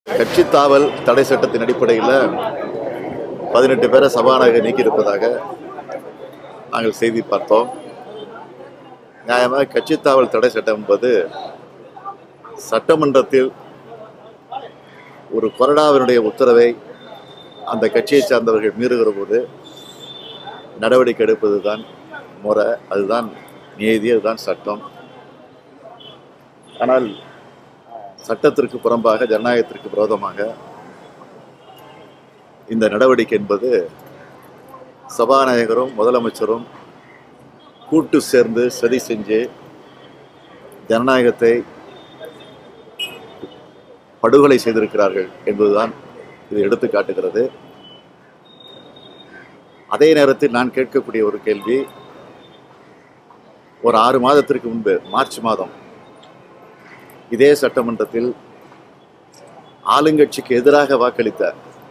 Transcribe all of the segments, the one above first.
கட்சி தாவல் தடை சட்டத்தின் அடிப்படையில் பதினெட்டு பேரை சபாநாயகர் நீக்கியிருப்பதாக நாங்கள் செய்தி பார்த்தோம் நியாயமாக கட்சி தாவல் தடை சட்டம் என்பது சட்டமன்றத்தில் ஒரு கொறடாவினுடைய உத்தரவை அந்த கட்சியை சார்ந்தவர்கள் மீறுகிற போது நடவடிக்கை எடுப்பது தான் முறை அதுதான் நீதி அதுதான் சட்டம் ஆனால் சட்டத்திற்கு புறம்பாக ஜனநாயகத்திற்கு விரோதமாக இந்த நடவடிக்கை என்பது சபாநாயகரும் முதலமைச்சரும் கூட்டு சேர்ந்து சதி செஞ்சு ஜனநாயகத்தை படுகொலை செய்திருக்கிறார்கள் என்பதுதான் இது எடுத்து காட்டுகிறது அதே நேரத்தில் நான் கேட்கக்கூடிய ஒரு கேள்வி ஒரு ஆறு மாதத்திற்கு முன்பு மார்ச் மாதம் இதே சட்டமன்றத்தில் ஆளுங்கட்சிக்கு எதிராக வாக்களித்த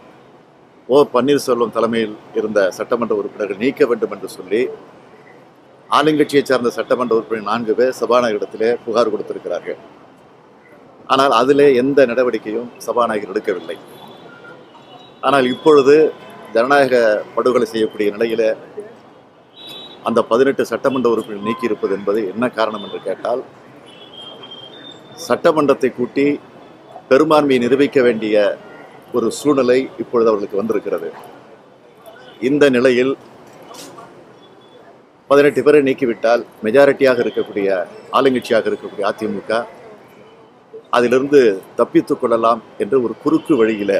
ஓ பன்னீர்செல்வம் தலைமையில் இருந்த சட்டமன்ற உறுப்பினர்கள் நீக்க வேண்டும் என்று சொல்லி ஆளுங்கட்சியை சார்ந்த சட்டமன்ற உறுப்பினர் நான்கு பேர் சபாநாயகரிடத்திலே புகார் கொடுத்திருக்கிறார்கள் ஆனால் அதிலே எந்த நடவடிக்கையும் சபாநாயகர் எடுக்கவில்லை ஆனால் இப்பொழுது ஜனநாயக படுகொலை செய்யக்கூடிய நிலையில அந்த பதினெட்டு சட்டமன்ற உறுப்பினர் நீக்கியிருப்பது என்பது என்ன காரணம் என்று கேட்டால் சட்டமன்றத்தை கூட்டி பெரும்பான்மையை நிரூபிக்க வேண்டிய ஒரு சூழ்நிலை இப்பொழுது அவர்களுக்கு வந்திருக்கிறது இந்த நிலையில் பதினெட்டு பேரை நீக்கிவிட்டால் மெஜாரிட்டியாக இருக்கக்கூடிய ஆளுங்கட்சியாக இருக்கக்கூடிய அதிமுக அதிலிருந்து தப்பித்துக் கொள்ளலாம் என்று ஒரு குறுக்கு வழியில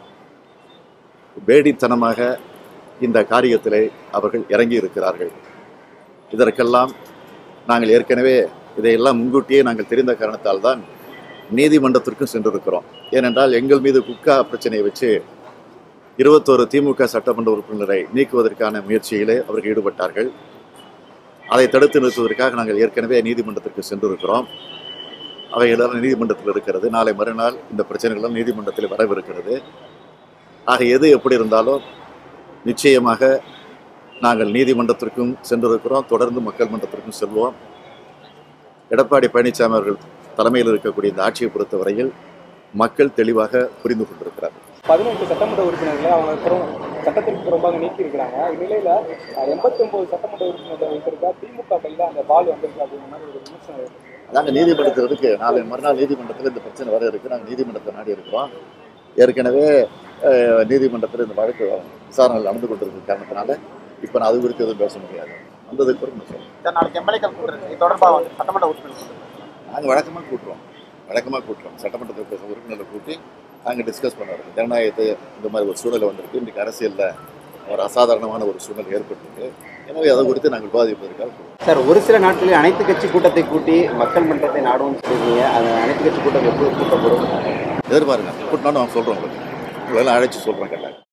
வேடித்தனமாக இந்த காரியத்திலே அவர்கள் இறங்கி இருக்கிறார்கள் இதற்கெல்லாம் நாங்கள் ஏற்கனவே இதையெல்லாம் முன்கூட்டியே நாங்கள் தெரிந்த காரணத்தால் தான் நீதிமன்றத்திற்கும் சென்றிருக்கிறோம் ஏனென்றால் எங்கள் மீது குட்கா பிரச்சனையை வச்சு இருபத்தோரு திமுக சட்டமன்ற உறுப்பினரை நீக்குவதற்கான முயற்சியிலே அவர்கள் ஈடுபட்டார்கள் அதை தடுத்து நிறுத்துவதற்காக நாங்கள் ஏற்கனவே நீதிமன்றத்திற்கு சென்றிருக்கிறோம் அவைகளெல்லாம் நீதிமன்றத்தில் இருக்கிறது நாளை மறுநாள் இந்த பிரச்சனைகள்லாம் நீதிமன்றத்தில் வரவிருக்கிறது ஆக எது எப்படி இருந்தாலும் நிச்சயமாக நாங்கள் நீதிமன்றத்திற்கும் சென்றிருக்கிறோம் தொடர்ந்து மக்கள் மன்றத்திற்கும் செல்வோம் எடப்பாடி பழனிசாமி அவர்கள் தலைமையில் இருக்கக்கூடிய இந்த ஆட்சியை பொறுத்தவரையில் மக்கள் தெளிவாக புரிந்து கொண்டிருக்கிறார்கள் பதினெட்டு சட்டமன்ற உறுப்பினர்களை அவங்க புறம் சட்டத்திற்கு புறம்பாக நீக்கி இருக்கிறாங்க இந்நிலையில எண்பத்தி ஒன்பது சட்டமன்ற உறுப்பினர்கள் வைத்திருக்கா திமுக கையில அந்த பால் வந்திருக்கு அப்படிங்கிற மாதிரி ஒரு விமர்சனம் இருக்கு நாங்க நீதிமன்றத்தில் இருக்கு நாளை மறுநாள் நீதிமன்றத்தில் இந்த பிரச்சனை வர இருக்கு நாங்கள் நீதிமன்றத்தை நாடி இருக்கிறோம் ஏற்கனவே அஹ், நீதிமன்றத்தில் இந்த வழக்கு விசாரணைகள் நடந்து கொண்டிருக்கிற காரணத்தினால இப்போ நான் அது குறித்து எதுவும் பேச முடியாது வந்ததுக்கு பிறகு நான் சொல்றேன் சார் நாளைக்கு எம்எல்ஏக்கள் கூட்டுறது இது தொடர்பாக வந்து சட்டமன்ற உறுப்பினர் கூட்டுறது நாங்கள் வழக்கமாக கூட்டுறோம் வழக்கமாக கூட்டுறோம் சட்டமன்றத்தில் பேச உறுப்பினர்களை கூட்டி நாங்கள் டிஸ்கஸ் பண்ணுறோம் ஜனநாயகத்தை இந்த மாதிரி ஒரு சூழ்நிலை வந்திருக்கு இன்றைக்கு அரசியலில் ஒரு அசாதாரணமான ஒரு சூழ்நிலை ஏற்பட்டிருக்கு எனவே அதை குறித்து நாங்கள் விவாதிப்பதற்காக கூட்டுறோம். சார் ஒரு சில நாட்களில் அனைத்து கட்சி கூட்டத்தை கூட்டி மக்கள் மன்றத்தை நாடுவோம்னு சொல்லியிருந்தீங்க அந்த அனைத்து கட்சி கூட்டம் எப்போது கூட்டப்படும் எதிர்பாருங்க கூட்டினாலும் நான் சொல்கிறேன் உங்களுக்கு உங்களெல்லாம் அழைச்சி சொல்கிறேன் கேட்டாங்க